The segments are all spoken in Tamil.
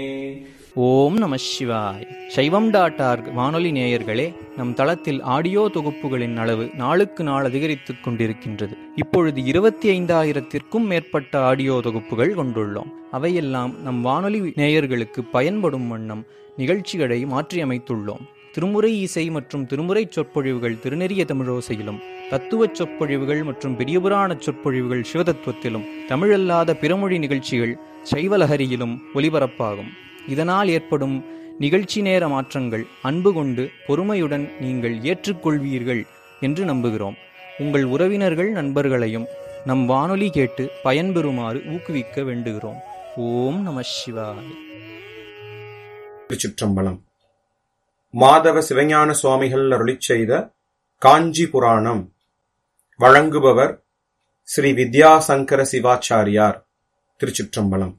ஓம் நம சிவாய் சைவம் டாட் ஆர்க் வானொலி நேயர்களே நம் தளத்தில் ஆடியோ தொகுப்புகளின் அளவு நாளுக்கு நாள் அதிகரித்துக் கொண்டிருக்கின்றது இப்பொழுது இருபத்தி ஐந்தாயிரத்திற்கும் மேற்பட்ட ஆடியோ தொகுப்புகள் கொண்டுள்ளோம் அவையெல்லாம் நம் வானொலி நேயர்களுக்கு பயன்படும் வண்ணம் நிகழ்ச்சிகளை மாற்றியமைத்துள்ளோம் திருமுறை இசை மற்றும் திருமுறை சொற்பொழிவுகள் திருநெறிய தமிழோசையிலும் தத்துவ சொற்பொழிவுகள் மற்றும் பெரியபுராண சொற்பொழிவுகள் சிவதத்துவத்திலும் தமிழல்லாத பிறமொழி நிகழ்ச்சிகள் சைவலஹரியிலும் ஒலிபரப்பாகும் இதனால் ஏற்படும் நிகழ்ச்சி நேர மாற்றங்கள் அன்பு கொண்டு பொறுமையுடன் நீங்கள் ஏற்றுக்கொள்வீர்கள் என்று நம்புகிறோம் உங்கள் உறவினர்கள் நண்பர்களையும் நம் வானொலி கேட்டு பயன்பெறுமாறு ஊக்குவிக்க வேண்டுகிறோம் ஓம் நம சிவாய திருச்சிற்றம்பலம் மாதவ சிவஞான சுவாமிகள் அருளிச் செய்த காஞ்சி புராணம் வழங்குபவர் ஸ்ரீ வித்யாசங்கர சிவாச்சாரியார் திருச்சிற்றம்பலம்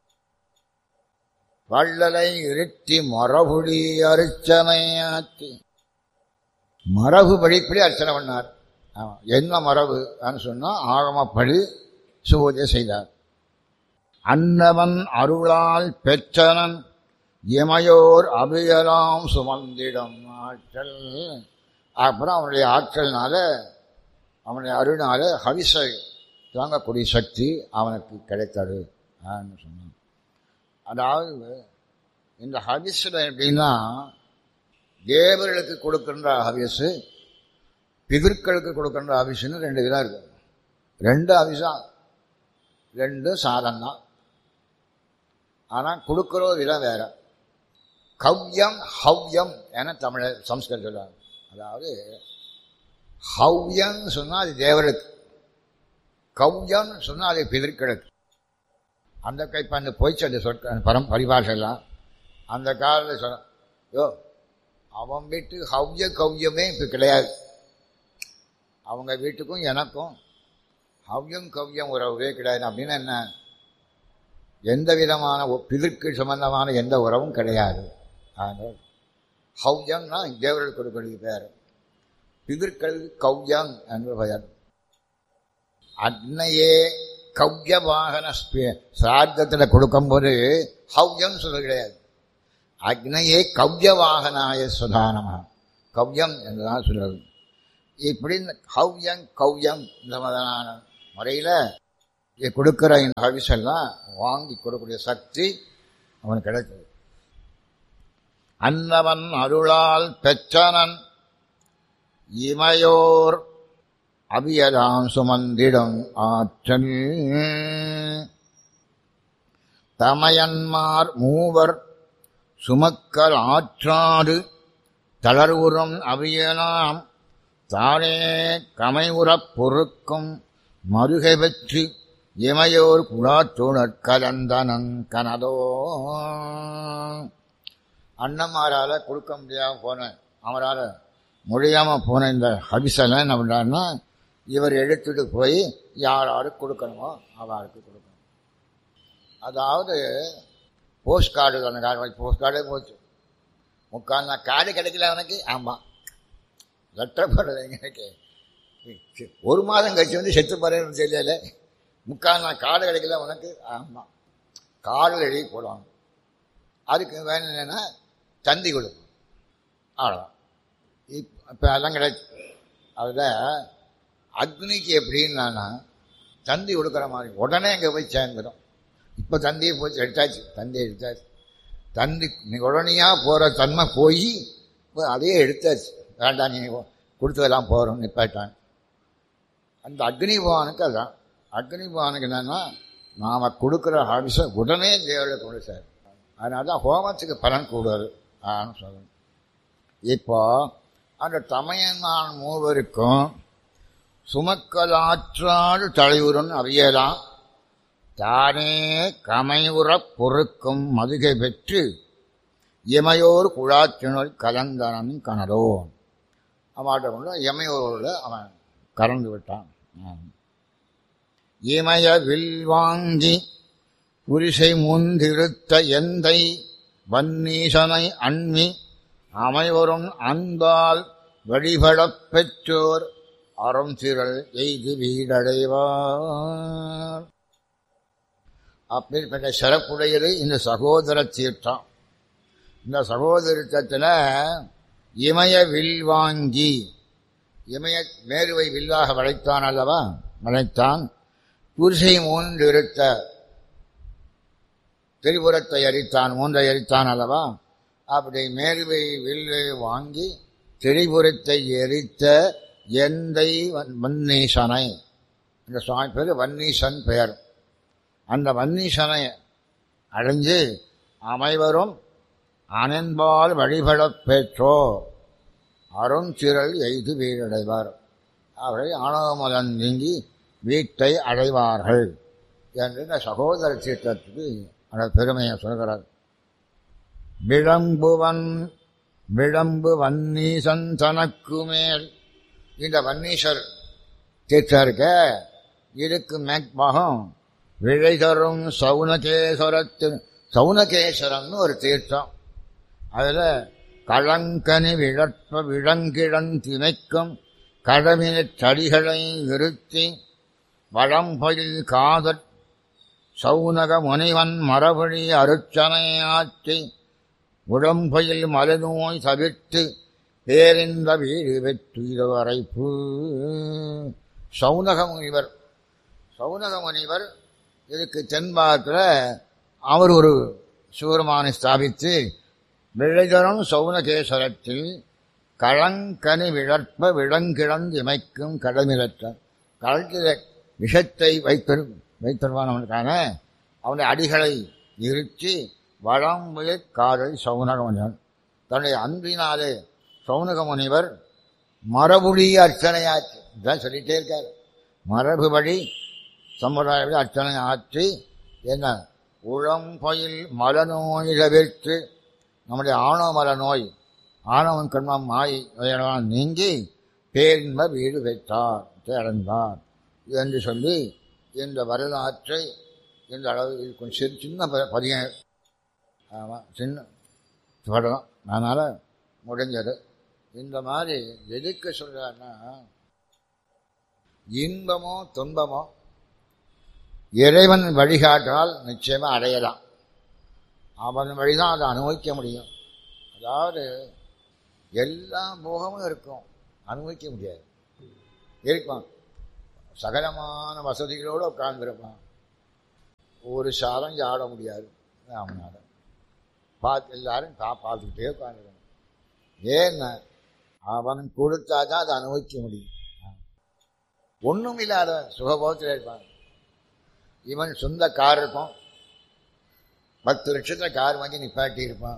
வள்ளலை இருத்தி மரபுடி அர்ச்சனையாத்தி மரபு படிப்படி அர்ச்சனை பண்ணார் ஆமா. என்ன மரபு சொன்னா ஆகமப்படி சுபூஜை செய்தார் அன்னவன் அருளால் பெற்றனன் இமையோர் அபியலாம் சுமந்திடம் ஆற்றல் அப்புறம் அவனுடைய ஆற்றல்னால அவனுடைய அருளால ஹவிசை தாங்கக்கூடிய சக்தி அவனுக்கு கிடைத்தது ஆன்னு சொன்னான் அதாவது இந்த ஹவிஸில் எப்படின்னா தேவர்களுக்கு கொடுக்கின்ற ஹவிஸு பிதர்களுக்கு கொடுக்கின்ற ஹவிஸ்னு ரெண்டு விதம் இருக்கு ரெண்டு ஹவிஸா ரெண்டு சாதம் தான் ஆனால் கொடுக்குற விதம் வேற கவ்யம் ஹவ்யம் என தமிழ சம்ஸ்கிருதம் சொல்லுவாங்க அதாவது ஹவ்யம்னு சொன்னால் அது தேவருக்கு கவ்யம்னு சொன்னால் அது பிதர்களுக்கு அந்த கை இப்போ அந்த போயிடுச்சு அந்த சொற்க அந்த பரம் பரிபாஷெல்லாம் அந்த காலத்தில் சொன்ன யோ அவன் வீட்டு ஹவ்ய கவ்யமே இப்போ கிடையாது அவங்க வீட்டுக்கும் எனக்கும் ஹவ்யம் கவ்யம் உறவே கிடையாது அப்படின்னு என்ன எந்த விதமான ஒ- பிதற்கு சம்பந்தமான எந்த உறவும் கிடையாது ஆனால் ஹவ்யம்னா தேவர்கள் கொடுக்கக்கூடிய பேர் பிதர்கள் கவ்யம் என்று பெயர் அன்னையே கவ்ய வாகன சிரார்த்தத்தில் கொடுக்கும்போது ஹவ்யம் சொல்ல கிடையாது அக்னையே கவ்ய வாகனாய சுதானமா கவ்யம் என்றுதான் சொல்றது இப்படி இந்த ஹவ்யம் கவ்யம் இந்த மாதிரியான முறையில் கொடுக்குற இந்த ஹவிஸ் எல்லாம் வாங்கி கொடுக்கக்கூடிய சக்தி அவனுக்கு கிடைத்தது அன்னவன் அருளால் பெற்றனன் இமையோர் அபியதாம் சுமந்திடம் ஆற்றல் தமையன்மார் மூவர் சுமக்கல் ஆற்றாது தளர்வுறும் அவியலாம் தானே கமைவுறப் பொறுக்கும் மருகை பெற்று இமையோர் குழாத்தோழற் கலந்தனன் கனதோ அண்ணமாரால கொடுக்க முடியாம போன அவரால் முடியாம போன இந்த ஹபிசெல்லாம் என்ன பண்றாருன்னா இவர் எடுத்துட்டு போய் யார் யாருக்கு கொடுக்கணுமோ அவருக்கு கொடுக்கணும் அதாவது போஸ்ட் கார்டு அந்த கார்டு போஸ்ட் கார்டே போச்சு முக்கால் நான் கார்டு கிடைக்கல அவனுக்கு ஆமாம் லெட்டர் போடுறது எனக்கு ஒரு மாதம் கழிச்சு வந்து செத்து போறேன்னு தெரியல முக்கால் நான் கார்டு கிடைக்கல உனக்கு ஆமாம் கார்டு எழுதி போடுவாங்க அதுக்கு வேணும் என்னன்னா தந்தி கொடுக்கும் அவ்வளோதான் இப் இப்போ அதெல்லாம் கிடையாது அதில் அக்னிக்கு எப்படின்னா தந்தி கொடுக்குற மாதிரி உடனே அங்கே போய் சேர்ந்துடும் இப்போ தந்தியை போய் எடுத்தாச்சு தந்தி எடுத்தாச்சு தந்தி நீ உடனேயாக போகிற தன்மை போய் இப்போ அதையே எடுத்தாச்சு வேண்டாம் நீ கொடுத்ததெல்லாம் போகிறோம் நிப்பாட்டான் அந்த அக்னி பவானுக்கு அதான் அக்னி பவானுக்கு என்னன்னா நாம் கொடுக்குற ஹாபிஸை உடனே தேவையில் கொண்டு சார் அதனால தான் ஹோமத்துக்கு பலன் கூடுதல் ஆன்னு சொல்லணும் இப்போ அந்த தமையன்மான் மூவருக்கும் சுமக்கலாற்றாடு தலையுடன் அறியலாம் தானே கமையுறப் பொறுக்கும் மதுகை பெற்று இமையோர் குழாத்தினுள் கலந்தனன் கனடோ அவன்கிட்ட கொண்டு இமையோரோட அவன் கறந்து விட்டான் ஆம். இமய வில் வாங்கி புரிசை முந்திருத்த எந்தை வன்னீசனை அண்மி அமைவரும் அன்பால் வழிபடப் பெற்றோர் அறம் திரள் எய்து வீடடைவார் அப்பேற்பட்ட சிறப்புடையது இந்த சகோதர தீர்த்தம் இந்த சகோதரத்தில் இமய வில் வாங்கி இமய மேருவை வில்லாக வளைத்தான் அல்லவா வளைத்தான் குருசை மூன்று இருத்த திரிபுரத்தை அரித்தான் மூன்றை அரித்தான் அல்லவா அப்படி மேருவை வில்லை வாங்கி திரிபுரத்தை எரித்த எந்தை வன்னீசனை இந்த சுவாமி பேர் வன்னீசன் பெயர் அந்த வன்னீசனை அடைஞ்சு அமைவரும் அனன்பால் வழிபடப் பெற்றோ அருஞ்சிரல் எய்து வீடடைவார் அவரை ஆணவமலன் நீங்கி வீட்டை அடைவார்கள் என்று இந்த சகோதர சீற்றத்துக்கு அந்த பெருமையை சொல்கிறார் விளம்புவன் விளம்பு வன்னீசன் தனக்கு மேல் இந்த வன்னீசர் தீர்த்தம் இருக்க இதுக்கு மேற்பாகம் விழை தரும் சவுனகேஸ்வரத்து சவுனகேஸ்வரம்னு ஒரு தீர்த்தம் அதில் களங்கனி விழற்ப விளங்கிழன் திணைக்கும் கடமினச் சடிகளை நிறுத்தி வளம்பொயில் காதற் சவுனக முனிவன் மரபடி அருச்சனையாற்றி உடம்பையில் மலநோய் தவிர்த்து பேரிந்த வீடு வெற்றுவரைப்பு சவுனக முனிவர் சவுனக முனிவர் இதுக்கு தென்பாகத்தில் அவர் ஒரு சூரமானை ஸ்தாபித்து விழைதரும் சவுனகேஸ்வரத்தில் களங்கனி விழற்ப விளங்கிழந்து இமைக்கும் கடமிழற்ற களத்தில் விஷத்தை வைத்திரு வைத்திருவானவனுக்கான அவனுடைய அடிகளை இருத்தி வளம் உயிர் காதல் சவுனக முனிவர் தன்னுடைய அன்பினாலே சவுனக முனிவர் மரபுடி அர்ச்சனையாச்சு இதான் சொல்லிட்டே இருக்கார் மரபுபடி சம்பிரதாயப்படி அர்ச்சனை ஆற்றி என்ன உளம்பொயில் மலநோய் தவிர்த்து நம்முடைய ஆணவ மல நோய் ஆணவன் கண்மம் மாய் நோயெல்லாம் நீங்கி பேரின்ப வீடு வைத்தார் அடைந்தார் என்று சொல்லி இந்த வரலாற்றை இந்த அளவு இது கொஞ்சம் சிறு சின்ன ப- பதியம் ஆமாம் சின்ன படம் அதனால் முடிஞ்சது இந்த மாதிரி எதுக்கு சொல்கிறான்னா இன்பமோ துன்பமோ இறைவன் வழிகாட்டால் நிச்சயமாக அடையலாம் அவன் வழிதான் அதை அனுபவிக்க முடியும் அதாவது எல்லா போகமும் இருக்கும் அனுபவிக்க முடியாது இருப்பான் சகலமான வசதிகளோடு உட்கார்ந்துருப்பான் ஒரு சாதம் ஆட முடியாது அவனால பார்த்து எல்லாரும் கா பார்த்துக்கிட்டே உட்காந்துருக்கணும் ஏன்னா அவன் கொடுத்தா தான் அதை அனுபவிக்க முடியும் ஒன்றும் இல்லாத சுகபோகத்தில் இருப்பான் இவன் சொந்த கார் இருக்கும் பத்து லட்சத்தில் கார் வாங்கி நிப்பாட்டி இருப்பான்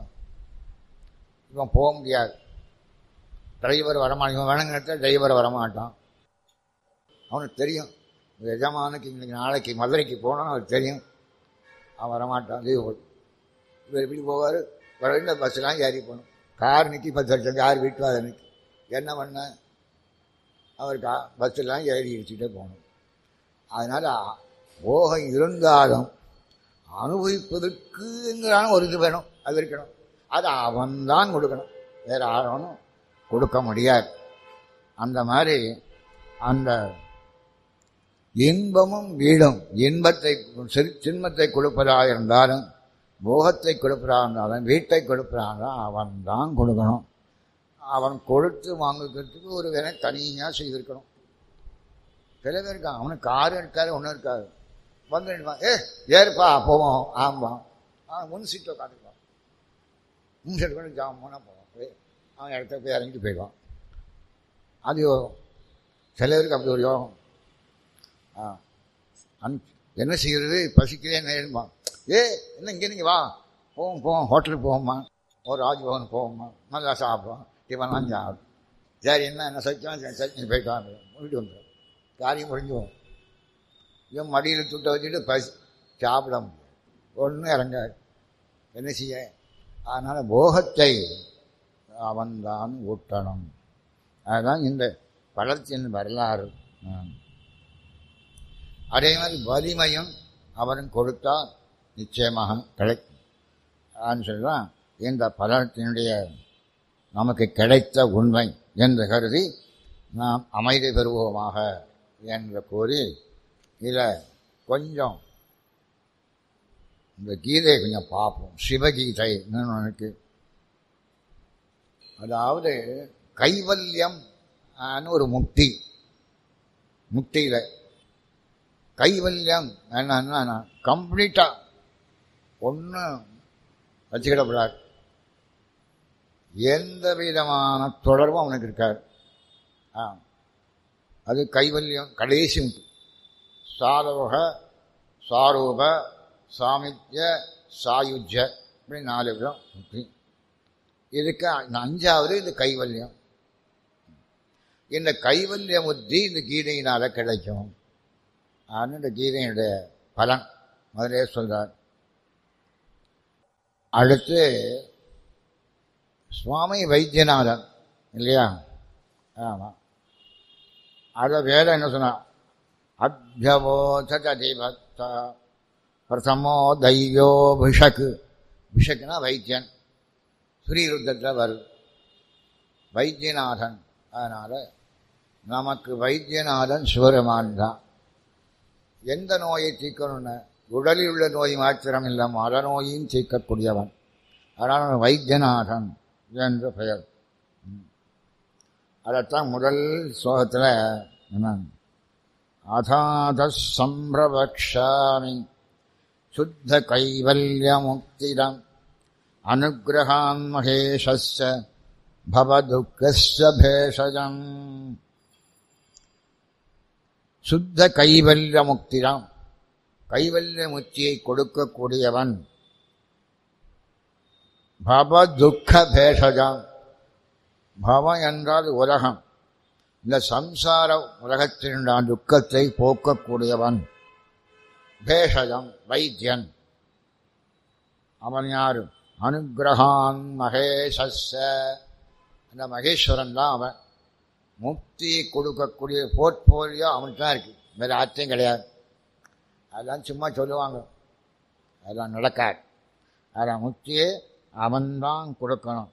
இவன் போக முடியாது டிரைவர் வரமாட்டான் இவன் வேணுங்கிறத டிரைவர் வரமாட்டான் அவனுக்கு தெரியும் இந்த எஜமானுக்கு இன்னைக்கு நாளைக்கு மதுரைக்கு போனான்னு அவனுக்கு தெரியும் அவன் வரமாட்டான் லீவ் போட்டு இவர் எப்படி போவார் வர இந்த பஸ்ஸெலாம் ஏறி போகணும் கார் நிற்கி பத்து லட்சம் கார் வீட்டு அதை நிற்கி என்ன பண்ண அவர் கா பஸ்ஸெல்லாம் ஏறி இடிச்சுட்டே போகணும் அதனால் போகம் இருந்தாலும் அனுபவிப்பதற்குங்கிறான ஒரு இது வேணும் அது இருக்கணும் அது அவன்தான் கொடுக்கணும் வேற யாரும் கொடுக்க முடியாது அந்த மாதிரி அந்த இன்பமும் வீடும் இன்பத்தை சிறு- சின்மத்தை கொடுப்பதாக இருந்தாலும் போகத்தை கொடுப்பதாக இருந்தாலும் வீட்டை கொடுப்பதாக இருந்தாலும் அவன் தான் கொடுக்கணும் அவன் கொடுத்து வாங்குறதுக்கு ஒரு வேலை தனியாக செய்திருக்கணும் சில பேர் இருக்கான் அவனுக்கு காரு இருக்காது ஒன்றும் இருக்காது வந்து நிற்பான் ஏ ஏறுப்பா போவோம் ஆமாம் ஆ முன் சீட்டை உட்காந்துருப்பான் முன் சீட்டு கொண்டு ஜாம் போனால் போவான் போய் அவன் இடத்த போய் இறங்கிட்டு போயிடுவான் அது யோகம் சில பேருக்கு அப்படி ஒரு யோகம் ஆ அன் என்ன செய்கிறது பசிக்கிறேன் நேருமா ஏ என்ன இங்கே நீங்கள் வா போவோம் போவோம் ஹோட்டலுக்கு போவோம்மா ஒரு ராஜ்பவன் போவோம்மா நல்லா சாப்பிடுவோம் டிஃபன்லாம் சாப்பிடும் சரி என்ன என்ன சைக்கலாம் சரி சரி போயிட்டு வாங்க வீட்டு வந்துடும் காரியம் முடிஞ்சுவோம் இவன் மடியில் துட்டை வச்சுட்டு பசி சாப்பிட முடியாது ஒன்றும் இறங்காது என்ன செய்ய அதனால் போகத்தை அவன்தான் ஊட்டணும் அதுதான் இந்த பழத்தின் வரலாறு ஆம். அதே மாதிரி வலிமையும் அவன் கொடுத்தா நிச்சயமாக கிடைக்கும் ஆன்னு சொல்லுவான் இந்த பலத்தினுடைய நமக்கு கிடைத்த உண்மை என்று கருதி நாம் அமைதி பெறுவோமாக என்று கூறி இதில் கொஞ்சம் இந்த கீதையை கொஞ்சம் பார்ப்போம் சிவகீதை எனக்கு அதாவது கைவல்யம் ஆன்னு ஒரு முக்தி முக்தியில் கைவல்யம் என்னன்னா கம்ப்ளீட்டாக ஒன்றும் வச்சுக்கிடப்படாது எந்த விதமான தொடர்பும் அவனுக்கு இருக்காது ஆ அது கைவல்யம் கடைசி முக்தி சாரோக சாரூப சாமித்ய சாயுஜ இப்படி நாலு விதம் முக்தி இதுக்கு அஞ்சாவது இந்த கைவல்யம் இந்த கைவல்ய முத்தி இந்த கீதையினால கிடைக்கும் அப்படின்னு இந்த கீதையினுடைய பலன் முதலே சொல்றார் அடுத்து சுவாமி வைத்தியநாதன் இல்லையா ஆமாம் அதை வேற என்ன சொன்னா அபியவோச்சதிபக்த பிரதமோ தைவோ விஷக்கு விஷக்குனா வைத்தியன் ஸ்ரீருத்தத்தில் வருது வைத்தியநாதன் அதனால் நமக்கு வைத்தியநாதன் சிவருமான் தான் எந்த நோயை தீர்க்கணும்னு உடலில் உள்ள நோய் மாத்திரம் இல்லை மரநோயும் தீர்க்கக்கூடியவன் அதனால் வைத்தியநாதன் என்று பெயர் அதைத்தான் முதல் ஸ்லோகத்தில் என்ன அதாத சம்பிரபக்ஷாமி சுத்த கைவல்ய முக்திடம் அனுகிரகான் மகேஷஸ்ய பவதுக்கஸ்ய பேஷஜம் சுத்த கைவல்ய முக்திடம் கைவல்ய முக்தியை கொடுக்கக்கூடியவன் பவ துக்க பேஷஜம் பவம் என்றால் உலகம் இந்த சம்சார உலகத்தினுடைய துக்கத்தை போக்கக்கூடியவன் பேஷஜம் வைத்தியன் அவன் யாரு அனுகிரகான் மகேஷஸ்ஸ அந்த மகேஸ்வரன் தான் அவன் முக்தி கொடுக்கக்கூடிய போர்ட்போலியோ அவனுக்கு தான் இருக்கு வேறு ஆச்சரியம் கிடையாது அதெல்லாம் சும்மா சொல்லுவாங்க அதெல்லாம் நடக்காது அதான் முக்தியை அவன்தான் கொடுக்கணும்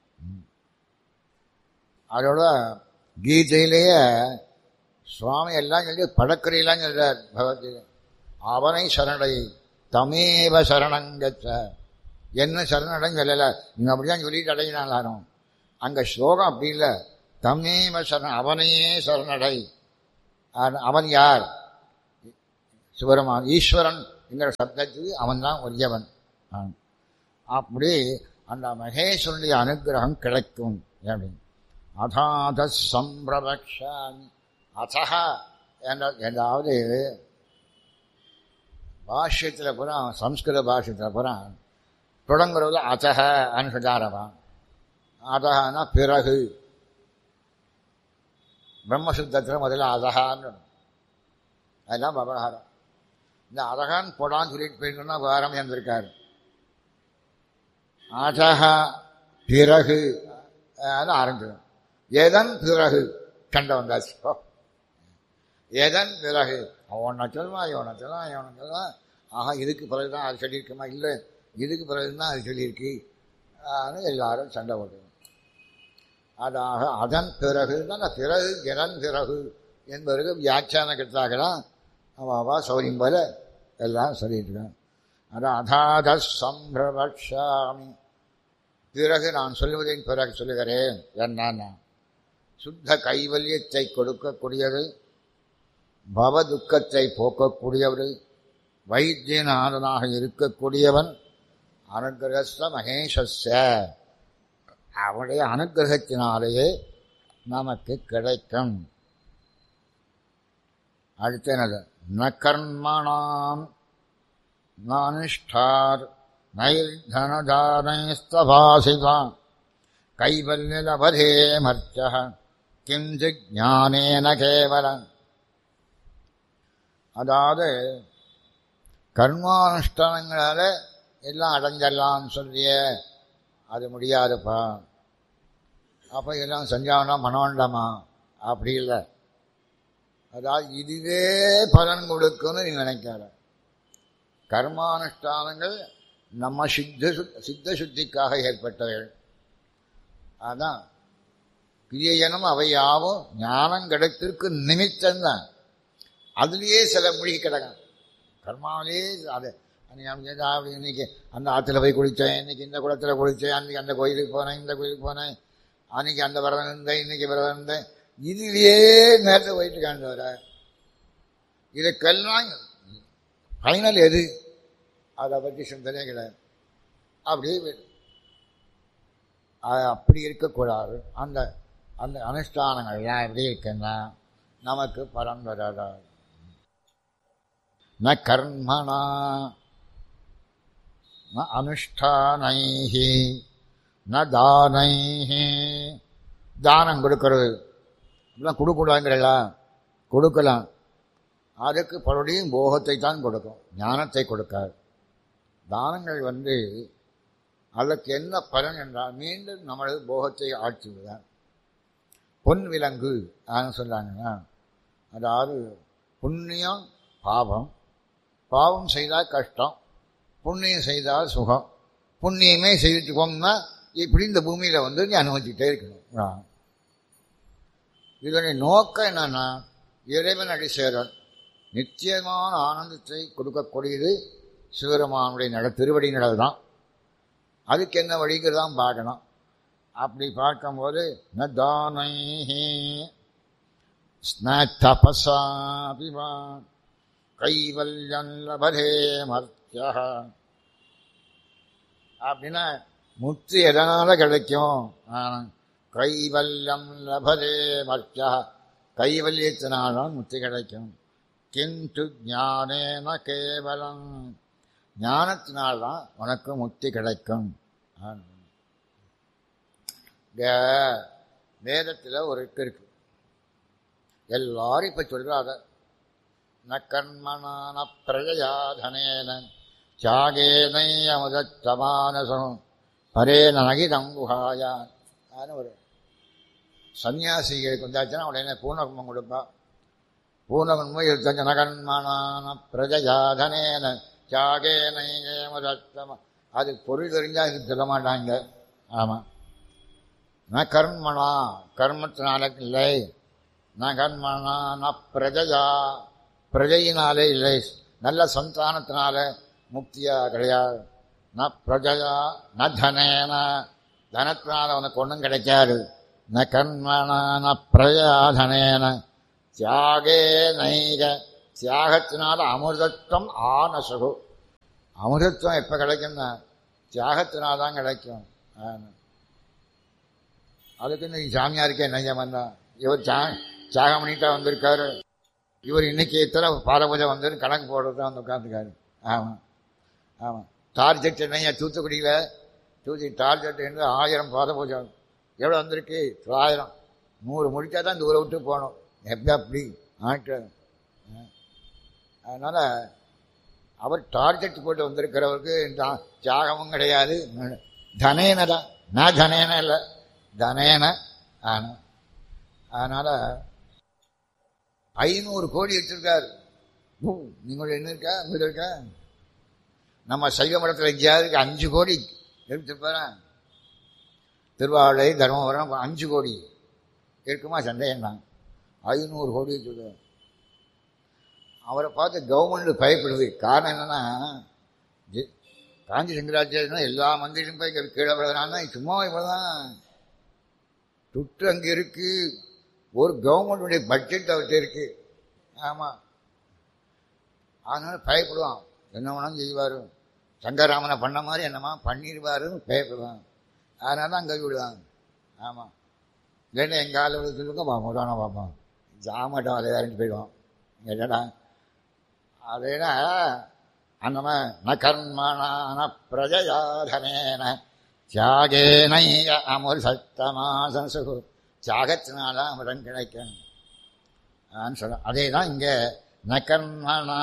அதோட கீதையிலேயே சுவாமி எல்லாம் சொல்லி படக்கரையெல்லாம் சொல்றார் பகவத்கீதை அவனை சரணடை தமேவ சரணங்கச்ச என்ன சரணடைன்னு சொல்லலை நீங்கள் அப்படிதான் சொல்லிட்டு அடையினாலும் அங்கே ஸ்லோகம் அப்படி இல்லை தமேவ சரண அவனையே சரணடை அவன் யார் சிவருமான் ஈஸ்வரன் என்கிற சப்தத்துக்கு அவன் தான் உரியவன் அப்படி அந்த மகேஸ்வரனுடைய அனுகிரகம் கிடைக்கும் அப்படின்னு அதாத சம்பிரபக்ஷாமி அதா என்ற ஏதாவது பாஷ்யத்தில் பூரா சம்ஸ்கிருத பாஷ்யத்தில் பூரா தொடங்குறது அத்தக அனுசதாரவான் அதகனா பிறகு பிரம்மசுத்தத்தில் முதல்ல அதகான்னு அதெல்லாம் விவகாரம் இந்த அதகான் போடான்னு சொல்லிட்டு போயிருக்கோம்னா விவகாரம் இருந்திருக்காரு அதகா பிறகு ஆரம்பிச்சிடும் எதன் பிறகு கண்ட வந்தாச்சு எதன் பிறகு அவனை சொல்லுவான் இவனை சொல்லலாம் இவனை சொல்லலாம் ஆஹா இதுக்கு பிறகு தான் அது சொல்லியிருக்குமா இல்லை இதுக்கு பிறகு தான் அது சொல்லியிருக்கு எல்லாரும் சண்டை போடுவோம் அதாக அதன் பிறகு தான் பிறகு எதன் பிறகு என்பதற்கு வியாக்கியான கட்டாகலாம் அவா சௌரியம் போல எல்லாம் சொல்லியிருக்கேன் அதான் அதாத சம்பிரபக்ஷாமி பிறகு நான் சொல்லுவதின் பிறகு சொல்லுகிறேன் என்னன்னா சுத்த கைவல்யத்தை கொடுக்கக்கூடியது பவ துக்கத்தை போக்கக்கூடியவர் வைத்தியநாதனாக இருக்கக்கூடியவன் அனுகிரகஸ்த மகேஷஸ்ய அவனுடைய அனுகிரகத்தினாலேயே நமக்கு கிடைக்கும் அடுத்து என்னது ந கர்மணாம் நானிஷ்டார் நைர்தனதானைஸ்தபாசிதான் கைவல்யலபதே மர்த்திய கிஞ்சு ஞானேன கேவலம் அதாவது கர்மானுஷ்டானங்களால எல்லாம் அடைஞ்சிடலாம்னு சொல்லிய அது முடியாதுப்பா அப்போ எல்லாம் செஞ்சாங்கன்னா பண்ண வேண்டாமா அப்படி இல்லை அதாவது இதுவே பலன் கொடுக்கும்னு நீ நினைக்காத கர்மானுஷ்டானங்கள் நம்ம சித்த சித்த சுத்திக்காக ஏற்பட்டவைகள் அதான் கிரியனும் அவை யாவும் ஞானம் கிடைத்திருக்கு நிமித்தம்தான் அதுலேயே சில மொழி கிடக்கும் கர்மாவிலே அது அன்னைக்கு அப்படி செய்தா, அப்படி இன்னைக்கு அந்த ஆற்றுல போய் குளித்தேன் இன்னைக்கு இந்த குளத்துல குளித்தேன் அன்னைக்கு அந்த கோயிலுக்கு போனேன் இந்த கோயிலுக்கு போனேன் அன்னைக்கு அந்த விரதம் இருந்தேன் இன்னைக்கு விரதம் இருந்தேன் இதுலயே நேரத்தை போயிட்டு இருக்காண்டவர இதுக்கெல்லாம் ஃபைனல் எது அதை பற்றி சிந்தனையே கிடையாது அப்படியே போயிடு. அது அப்படி இருக்கக்கூடாது அந்த அந்த அனுஷ்டானங்கள்லாம் எப்படி இருக்குன்னா நமக்கு பலன் வராது ந கர்மணா ந அனுஷ்டானைஹி ந தானைஹி தானம் கொடுக்கறது இதெல்லாம் கொடுக்கூடாங்கிறல கொடுக்கலாம் அதுக்கு பலருடையும் போகத்தை தான் கொடுக்கும் ஞானத்தை கொடுக்காது தானங்கள் வந்து அதற்கு என்ன பலன் என்றால் மீண்டும் நம்மளது போகத்தை ஆட்சிவிடுதான் பொன் விலங்கு ஆன்னு சொல்றாங்கன்னா அதாவது புண்ணியம் பாவம் பாவம் செய்தால் கஷ்டம் புண்ணியம் செய்தால் சுகம் புண்ணியமே செய்துட்டு போகணும்னா இப்படி இந்த பூமியில் வந்து நீ அனுபவிச்சுட்டே இருக்கணும் ஆ. இதனுடைய நோக்கம் என்னன்னா இறைவன் அடி சேரல் நிச்சயமான ஆனந்தத்தை கொடுக்கக்கூடியது சிவருமானுடைய நட திருவடி நடல் தான் அதுக்கு என்ன வழிங்கிறது தான் பார்க்கணும் அப்படி பார்க்கும்போது ந தானை ஸ்ன தபசாபிவா கைவல்யம் லபதே மர்த்தியா அப்படின்னா முக்தி எதனால கிடைக்கும் ஆனா, கைவல்யம் லபதே மர்த்தியா கைவல்யத்தினால்தான் முக்தி கிடைக்கும் கிந்து ஞானேன கேவலம் ஞானத்தினால்தான் உனக்கு முக்தி கிடைக்கும் ஆ. இந்த வேதத்தில் ஒரு இருக்கு இருக்கு எல்லாரும் இப்ப சொல்றாங்க ந கர்மணான பிரஜயாதனேன தியாகேனை அமுதத்தமானசம் பரேன நகிதம் குஹாயான்னு ஒரு சன்னியாசிகளுக்கு வந்தாச்சுன்னா உடனே பூர்ணகுமம் கொடுப்பா பூர்ணகுமம் இருபத்தஞ்சு நகன்மனான பிரஜயாதனேன தியாகேனை அமுதத்தம அது பொருள் தெரிஞ்சா இது சொல்ல மாட்டாங்க ஆமாம் ந கர்மணா கர்மத்தினால இல்லை ந கர்மணா ந பிரஜையா பிரஜையினாலே இல்லை நல்ல சந்தானத்தினால முக்தியா கிடையாது ந பிரஜையா ந தனேன தனத்தினால உனக்கு ஒன்றும் கிடைக்காது ந கர்மணா ந பிரஜா தனேன தியாகே நைக தியாகத்தினால அமிர்தத்துவம் ஆனசகு அமிர்தத்துவம் எப்போ கிடைக்கும்னா தியாகத்தினால தான் கிடைக்கும் ஆனா. அதுக்கு இன்னைக்கு சாமியாருக்கே என்ன வந்தா இவர் சா தியாகம் பண்ணிட்டா வந்திருக்காரு இவர் இன்னைக்கு இத்தனை பாரபூஜை வந்து கணக்கு போடுறது தான் வந்து உட்காந்துருக்காரு ஆமாம் ஆமாம் டார்ஜெட் என்னையா தூத்துக்குடியில் தூத்தி டார்ஜெட் என்று ஆயிரம் பாதபூஜை எவ்வளோ வந்திருக்கு தொள்ளாயிரம் நூறு முடிச்சா தான் இந்த ஊரை விட்டு போகணும் எப்படி அப்படி ஆட்டு அதனால் அவர் டார்கெட் போட்டு வந்திருக்கிறவருக்கு தா- தியாகமும் கிடையாது தனேன தான் நான் தனேன இல்லை தனேன ஆனா அதனால் ஐநூறு கோடி வச்சிருக்காரு ஓ, நீங்கள் என்ன இருக்கா உங்க இருக்கா நம்ம சைவ மடத்தில் எங்கேயாவது அஞ்சு கோடி எடுத்துருப்பாரன் திருவாவளை தர்மபுரம் அஞ்சு கோடி இருக்குமா சந்தேகம் தான் ஐநூறு கோடி வச்சிருக்காரு அவரை பார்த்து கவர்மெண்ட் பயப்படுது காரணம் என்னன்னா ஜி- காஞ்சி சங்கராச்சாரியனா எல்லா மந்திரியும் போய் இங்க கீழே விழுறான்னா சும்மா இவ்வளோதான் துட்டு அங்கே இருக்கு ஒரு கவர்மெண்டுடைய பட்ஜெட் அவர்கிட்ட இருக்கு ஆமாம் அதனால பயப்படுவான் என்ன வேணாலும் செய்வார் சங்கராமனை பண்ண மாதிரி என்னமா பண்ணிடுவாருன்னு பயப்படுவான் அதனால தான் அங்கே விடுவாங்க ஆமாம் இல்லைன்னா எங்கள் ஆள் விட சொல்லுங்க பார்ப்போம் தானே பார்ப்போம் ஜாமட்டம் அதை இறங்கி போயிடுவான் என்னடா அதேனா அந்த மாதிரி ந கர்மணான பிரஜயாதனேன தியாகேனைய அமுர் சத்தமாசு தியாகத்தினால அமிர்தம் கிடைக்கும் ஆன்னு சொல்ல அதே தான் இங்கே ந கர்மணா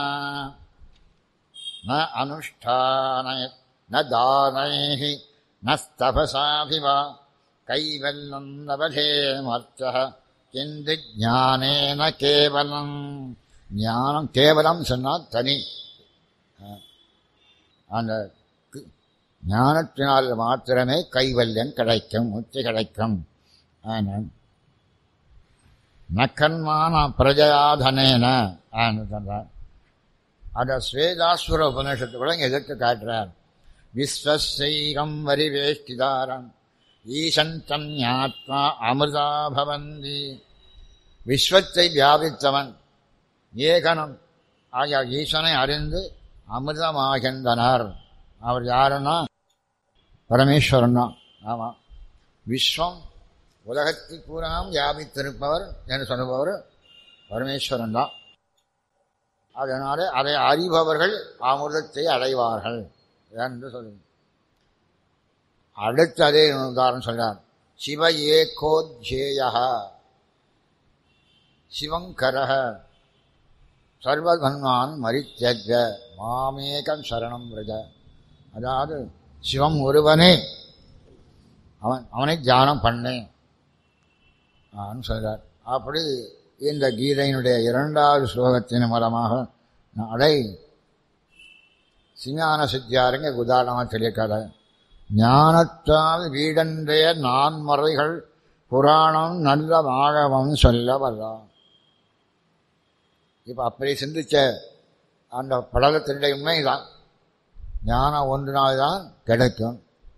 ந அனுஷ்டான ந தானைஹி ந ஸ்தபசாபிவா கைவல்லம் லபதே மர்த்தः கிந்து ஞானேன கேவலம் ஞானம் கேவலம் சொன்னால் தனி அஹ், அந்த கு- ஞானத்தினால் மாத்திரமே கைவல்யம் கிடைக்கும் முக்தி கிடைக்கும் ஆனால் நக்கன்மான பிரஜயாதனேன ஆன்னு சொல்றார் அதை ஸ்வேதாஸ்வர உபநிஷத்து கூட இங்க எதிர்த்து காட்டுறார் விஸ்வசைகம் வரிவேஷ்டிதாரம் ஈசன் தன் ஞாத்மா அமிர்தா பவந்தி விஸ்வத்தை வியாபித்தவன் ஏகனம் ஆகிய ஈசனை அறிந்து அமிர்தமாகின்றனர் அவர் யாருன்னா பரமேஸ்வரன் தான் ஆமாம் விஸ்வம் உலகத்தை பூராம் வியாபித்திருப்பவர் என்று சொல்லுபவர் பரமேஸ்வரன் தான் அதனால அதை அறிபவர்கள் அமிர்தத்தை அடைவார்கள் என்று சொல்லுங்க அடுத்து அதே உதாரணம் சொல்றார் சிவ ஏகோத்யேய சிவங்கரக சர்வதன்மான் மரித்தஜ மாமேகம் சரணம் விரஜ அதாவது சிவம் ஒருவனே அவன் அவனை தியானம் பண்ணு சொல்றார் அப்படி இந்த கீதையினுடைய இரண்டாவது ஸ்லோகத்தின் மூலமாக அதை சிஞான சித்தியாருங்க உதாரணமாக சொல்லியிருக்காரு ஞானத்தால் வீடன்றைய நான்மறைகள் புராணம் நல்ல வாழவம் சொல்ல வரலாம் இப்போ அப்படி சிந்திச்ச அந்த படலத்தினுடைய உண்மைதான் ஞானம் ஒன்றினால்தான் கிடைக்கும்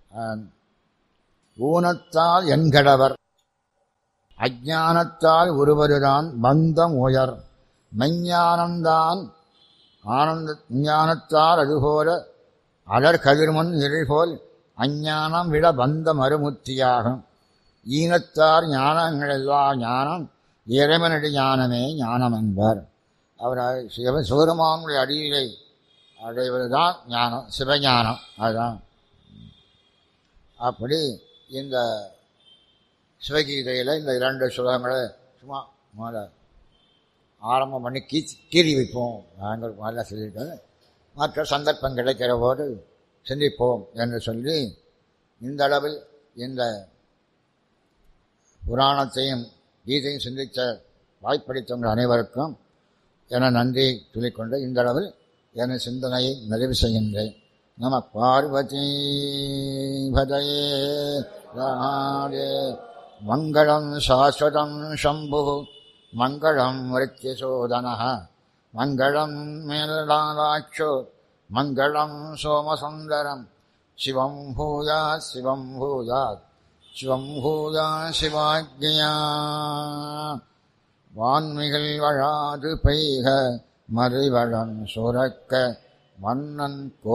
ஊனத்தால் என்கடவர் அஜானத்தால் ஒருவருதான் பந்தம் உயர் மெஞ்ஞானந்தான் ஆனந்த ஞானத்தால் அதுபோல அலர் கதிர்முன் இருள்போல் அஞ்ஞானம் விட பந்த மறுமுத்தியாகும் ஈனத்தார் ஞானங்கள் எல்லா ஞானம் இறைவனடி ஞானமே ஞானம் என்பார் அவர் சிவ சிவருமானுடைய அடியிலை அடைவதுதான் ஞானம் சிவஞானம் அதுதான் அப்படி இந்த சிவகீதையில் இந்த இரண்டு சுலகங்களை சும்மா முதல்ல ஆரம்பம் பண்ணி கீ கீறி வைப்போம் நாங்கள் முதல்ல சொல்லிட்டு மற்ற சந்தர்ப்பம் கிடைக்கிற போது சிந்திப்போம் என்று சொல்லி இந்த அளவில் இந்த புராணத்தையும் கீதையும் சிந்தித்த வாய்ப்பளித்தவங்கள் அனைவருக்கும் என நன்றி சொல்லிக்கொண்டு இந்த அளவில் என சிந்தனையை நிறைவு செய்கின்றேன் நம பார்வதி பதையே ராதே மங்களம் சாஸ்வதம் சம்பு மங்களம் மிருத்யசோதன மங்களம் மேலாட்சோ மங்களம் சோமசுந்தரம் சிவம் பூயா சிவம் பூயாத் சிவம் பூயா சிவாஜ்யா வான்மிகள் வழாது பெய்க மறிவளம் சுரக்க மன்னன் கோ